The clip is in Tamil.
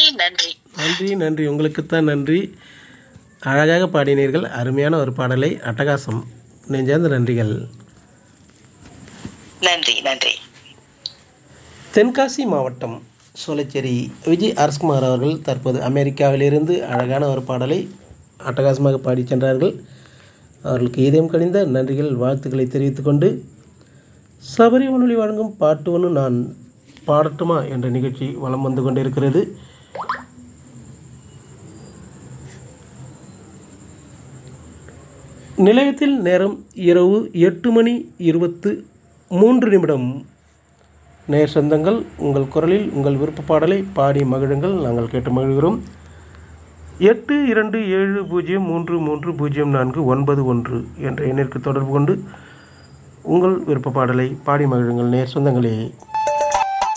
நன்றி நன்றி நன்றி உங்களுக்குத்தான் நன்றி அழகாக பாடினீர்கள் அருமையான ஒரு பாடலை அட்டகாசம் நெஞ்சார்ந்த நன்றிகள் நன்றி நன்றி தென்காசி மாவட்டம் சோலைச்சேரி விஜய் அரஸ்குமார் அவர்கள் தற்போது அமெரிக்காவிலிருந்து அழகான ஒரு பாடலை அட்டகாசமாக பாடிச் சென்றார்கள் அவர்களுக்கு இதயம் கழிந்த நன்றிகள் வாழ்த்துக்களை தெரிவித்துக் கொண்டு சபரி வானொலி வழங்கும் பாட்டு ஒன்று நான் பாடட்டுமா என்ற நிகழ்ச்சி வலம் வந்து கொண்டிருக்கிறது நிலையத்தில் நேரம் இரவு எட்டு மணி இருபத்து மூன்று நிமிடம் நேர் சொந்தங்கள் உங்கள் குரலில் உங்கள் விருப்ப பாடலை பாடி மகிழுங்கள் நாங்கள் கேட்டு மகிழ்கிறோம் எட்டு இரண்டு ஏழு பூஜ்ஜியம் மூன்று மூன்று பூஜ்ஜியம் நான்கு ஒன்பது ஒன்று என்ற எண்ணிற்கு தொடர்பு கொண்டு உங்கள் விருப்ப பாடலை பாடி மகிழுங்கள் நேர் சொந்தங்களே